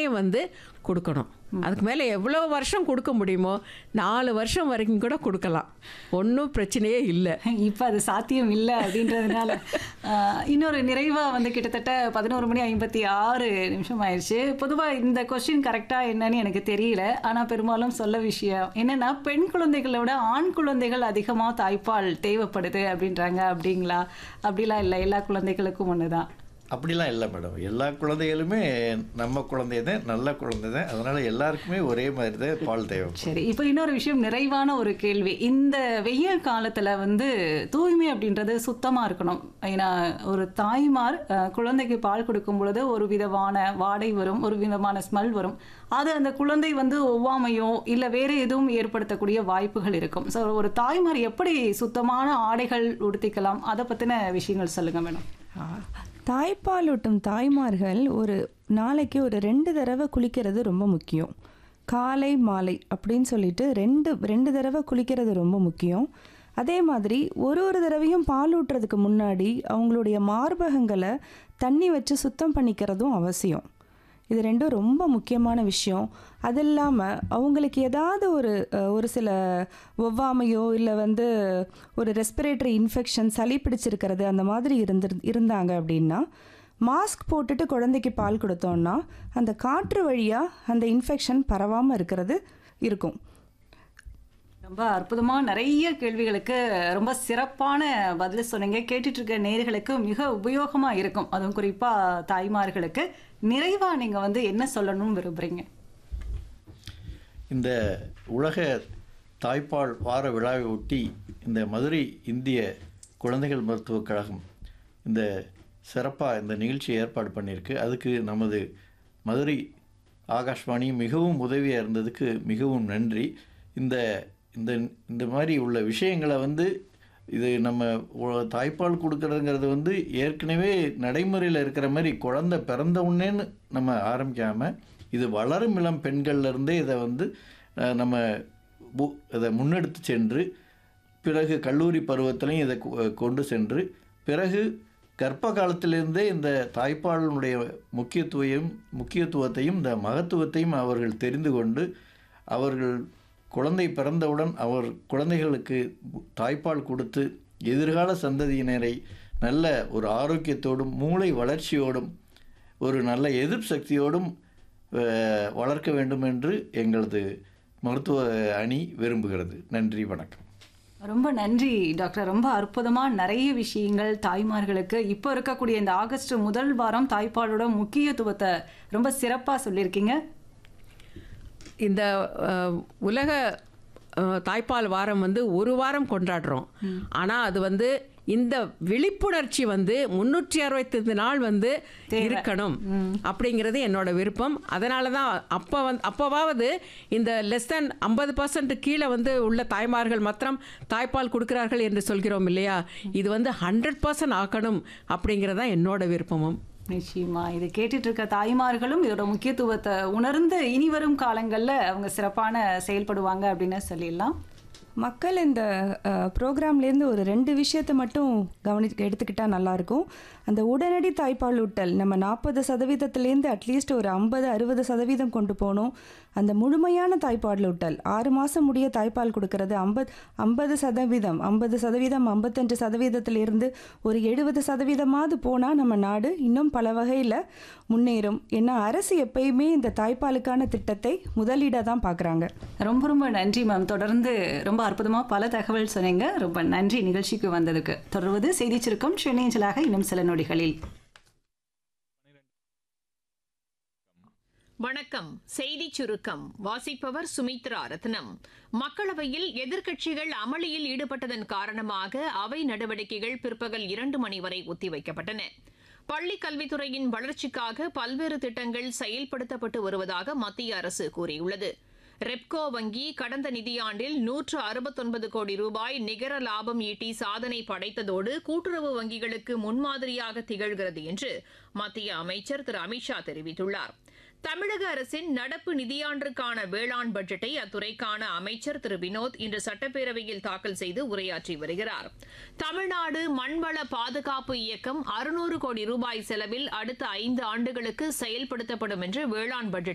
வரையும் வந்து கொடுக்கணும் அதுக்கு மேலே எவ்வளோ வருஷம் கொடுக்க முடியுமோ நாலு வருஷம் வரைக்கும் கூட கொடுக்கலாம் ஒன்றும் பிரச்சனையே இல்லை இப்போ அது சாத்தியம் இல்லை அப்படின்றதுனால ஆஹ், இன்னொரு நிறைவாக வந்து கிட்டத்தட்ட பதினோரு மணி ஐம்பத்தி ஆறு நிமிஷம் ஆயிடுச்சு பொதுவாக இந்த கொஸ்டின் கரெக்டாக என்னன்னு எனக்கு தெரியல ஆனால் பெரும்பாலும் சொல்ல விஷயம் என்னன்னா பெண் குழந்தைகளை விட ஆண் குழந்தைகள் அதிகமாக தாய்ப்பால் தேவைப்படுது அப்படின்றாங்க அப்படிங்களா அப்படிலாம் இல்லை எல்லா குழந்தைகளுக்கும் ஒன்று தான் அப்படிலாம் இல்லை மேடம் எல்லா குழந்தைகளுமே நம்ம குழந்தை தான் நல்ல குழந்தை தான் அதனால் எல்லாருக்குமே ஒரே மாதிரி தான் பால் தேவை சரி இப்போ இன்னொரு விஷயம் நிறைவான ஒரு கேள்வி இந்த வெயில் காலத்துல வந்து தூய்மை அப்படின்றது சுத்தமா இருக்கணும் ஏன்னா ஒரு தாய்மார் அஹ், குழந்தைக்கு பால் கொடுக்கும் பொழுது ஒரு விதமான வாடை வரும் ஒரு விதமான ஸ்மெல் வரும் அது அந்த குழந்தை வந்து ஒவ்வாமையோ இல்லை வேற எதுவும் ஏற்படுத்தக்கூடிய வாய்ப்புகள் இருக்கும் ஸோ ஒரு தாய்மார் எப்படி சுத்தமான ஆடைகள் உடுத்திக்கலாம் அதை பத்தின விஷயங்கள் சொல்லுங்க மேடம் தாய்ப்பாலூட்டும் தாய்மார்கள் ஒரு நாளைக்கு ஒரு ரெண்டு தடவை குளிக்கிறது ரொம்ப முக்கியம் காலை மாலை அப்படின்னு சொல்லிட்டு ரெண்டு ரெண்டு தடவை குளிக்கிறது ரொம்ப முக்கியம் அதே மாதிரி ஒரு ஒரு தடவையும் பால் ஊட்டுறதுக்கு முன்னாடி அவங்களுடைய மார்பகங்களை தண்ணி வச்சு சுத்தம் பண்ணிக்கிறதும் அவசியம் இது ரெண்டும் ரொம்ப முக்கியமான விஷயம் அது இல்லாமல் அவங்களுக்கு ஏதாவது ஒரு அஹ், ஒரு சில ஒவ்வாமையோ இல்லை வந்து ஒரு ரெஸ்பிரேட்டரி இன்ஃபெக்ஷன் சளி பிடிச்சிருக்கிறது அந்த மாதிரி இருந்து இருந்தாங்க அப்படின்னா மாஸ்க் போட்டுட்டு குழந்தைக்கு பால் கொடுத்தோம்னா அந்த காற்று வழியாக அந்த இன்ஃபெக்ஷன் பரவாமல் இருக்கிறது இருக்கும் ரொம்ப அற்புதமா நிறைய கேள்விகளுக்கு ரொம்ப சிறப்பான பதில் சொன்னீங்க கேட்டுட்டு இருக்க நேர்களுக்கு மிக உபயோகமா இருக்கும் அதுவும் குறிப்பா தாய்மார்களுக்கு நிறைவா நீங்க வந்து என்ன சொல்லணும்னு விரும்புறீங்க இந்த உலக தாய்ப்பால் வார விழாவை ஒட்டி இந்த மதுரை இந்திய குழந்தைகள் மருத்துவக் கழகம் இந்த சிறப்பாக இந்த நிகழ்ச்சி ஏற்பாடு பண்ணியிருக்கு அதுக்கு நமது மதுரை ஆகாஷ்வாணி மிகவும் உதவியாக இருந்ததுக்கு மிகவும் நன்றி இந்த இந்த இந்த மாதிரி உள்ள விஷயங்களை வந்து இது நம்ம உ- தாய்ப்பால் கொடுக்கறதுங்கிறது வந்து ஏற்கனவே நடைமுறையில் இருக்கிற மாதிரி குழந்தை பிறந்த உடனேன்னு நம்ம ஆரம்பிக்காமல் இது வளரும் இளம் பெண்கள்ல இருந்தே இதை வந்து அஹ், நம்ம பு- இதை முன்னெடுத்து சென்று பிறகு கல்லூரி பருவத்திலையும் இதை கொ- கொண்டு சென்று பிறகு கர்ப்ப காலத்திலிருந்தே இந்த தாய்ப்பாலினுடைய முக்கியத்துவம் முக்கியத்துவத்தையும் இந்த மகத்துவத்தையும் அவர்கள் தெரிந்து கொண்டு அவர்கள் குழந்தை பிறந்தவுடன் அவர் குழந்தைகளுக்கு தாய்ப்பால் கொடுத்து எதிர்கால சந்ததியினரை நல்ல ஒரு ஆரோக்கியத்தோடும் மூளை வளர்ச்சியோடும் ஒரு நல்ல எதிர்ப்பு சக்தியோடும் அஹ், வளர்க்க வேண்டும் என்று எங்களது மருத்துவ அணி விரும்புகிறது நன்றி வணக்கம் ரொம்ப நன்றி டாக்டர் ரொம்ப அற்புதமா நிறைய விஷயங்கள் தாய்மார்களுக்கு இப்போ இருக்கக்கூடிய இந்த ஆகஸ்ட் முதல் வாரம் தாய்ப்பாலோட முக்கியத்துவத்தை ரொம்ப சிறப்பா சொல்லியிருக்கீங்க இந்த அஹ், உலக அஹ், தாய்ப்பால் வாரம் வந்து ஒரு வாரம் கொண்டாடுறோம் ஆனால் அது வந்து இந்த விழிப்புணர்ச்சி வந்து முன்னூற்றி அறுபத்தைந்து நாள் வந்து இருக்கணும் அப்படிங்கிறது என்னோட விருப்பம் அதனால தான் அப்போ வந்து அப்போவாவது இந்த லெஸ் தென் ஐம்பது பர்சன்ட் கீழே வந்து உள்ள தாய்மார்கள் மாத்திரம் தாய்ப்பால் கொடுக்கிறார்கள் என்று சொல்கிறோம் இல்லையா இது வந்து ஹண்ட்ரட் பர்சன்ட் ஆக்கணும் அப்படிங்கிறது தான் என்னோட விருப்பமும் நிச்சயமா இது கேட்டுட்டு இருக்க தாய்மார்களும் இதோட முக்கியத்துவத்தை உணர்ந்து இனி வரும் காலங்கள்ல அவங்க சிறப்பான செயல்படுவாங்க அப்படின்னு சொல்லிடலாம் மக்கள் இந்த ப்ரோக்ராம்லேருந்து ஒரு ரெண்டு விஷயத்தை மட்டும் கவனி எடுத்துக்கிட்டால் நல்லாயிருக்கும் அந்த உடனடி தாய்ப்பால் ஊட்டல் நம்ம நாற்பது சதவீதத்துலேருந்து அட்லீஸ்ட் ஒரு ஐம்பது அறுபது சதவீதம் கொண்டு போகணும் அந்த முழுமையான தாய்ப்பால் ஊட்டல் ஆறு மாதம் முடிய தாய்ப்பால் கொடுக்கறது ஐம்பது ஐம்பது சதவீதம் ஐம்பது சதவீதம் ஐம்பத்தஞ்சு சதவீதத்திலிருந்து ஒரு எழுபது சதவீதமாவது போனால் நம்ம நாடு இன்னும் பல வகையில் முன்னேறும் ஏன்னா அரசு எப்பயுமே இந்த தாய்ப்பாலுக்கான திட்டத்தை முதலீடாக தான் பார்க்குறாங்க ரொம்ப ரொம்ப நன்றி மேம் தொடர்ந்து ரொம்ப அற்புதமா பல தகவல் சொன்னீங்க ரொம்ப நன்றி நிகழ்ச்சிக்கு வந்ததுக்கு தொடர்வது செய்தி சுருக்கம் சென்னையஞ்சலாக இன்னும் சில நொடிகளில் வணக்கம் செய்திச் சுருக்கம் வாசிப்பவர் சுமித்ரா ரத்னம் மக்களவையில் எதிர்க்கட்சிகள் அமளியில் ஈடுபட்டதன் காரணமாக அவை நடவடிக்கைகள் பிற்பகல் இரண்டு மணி வரை ஒத்திவைக்கப்பட்டன பள்ளிக் கல்வித்துறையின் வளர்ச்சிக்காக பல்வேறு திட்டங்கள் செயல்படுத்தப்பட்டு வருவதாக மத்திய அரசு கூறியுள்ளது ரெப்கோ வங்கி கடந்த நிதியாண்டில் நூற்று அறுபத்தொன்பது கோடி ரூபாய் நிகர லாபம் ஈட்டி சாதனை படைத்ததோடு கூட்டுறவு வங்கிகளுக்கு முன்மாதிரியாக திகழ்கிறது என்று மத்திய அமைச்சர் திரு அமித்ஷா தெரிவித்துள்ளார் தமிழக அரசின் நடப்பு நிதியாண்டிற்கான வேளாண் பட்ஜெட்டை அத்துறைக்கான அமைச்சர் திரு வினோத் இன்று சட்டப்பேரவையில் தாக்கல் செய்து உரையாற்றி வருகிறார் தமிழ்நாடு மண்வள பாதுகாப்பு இயக்கம் அறுநூறு கோடி ரூபாய் செலவில் அடுத்த ஐந்து ஆண்டுகளுக்கு செயல்படுத்தப்படும் என்று வேளாண் பட்ஜெட்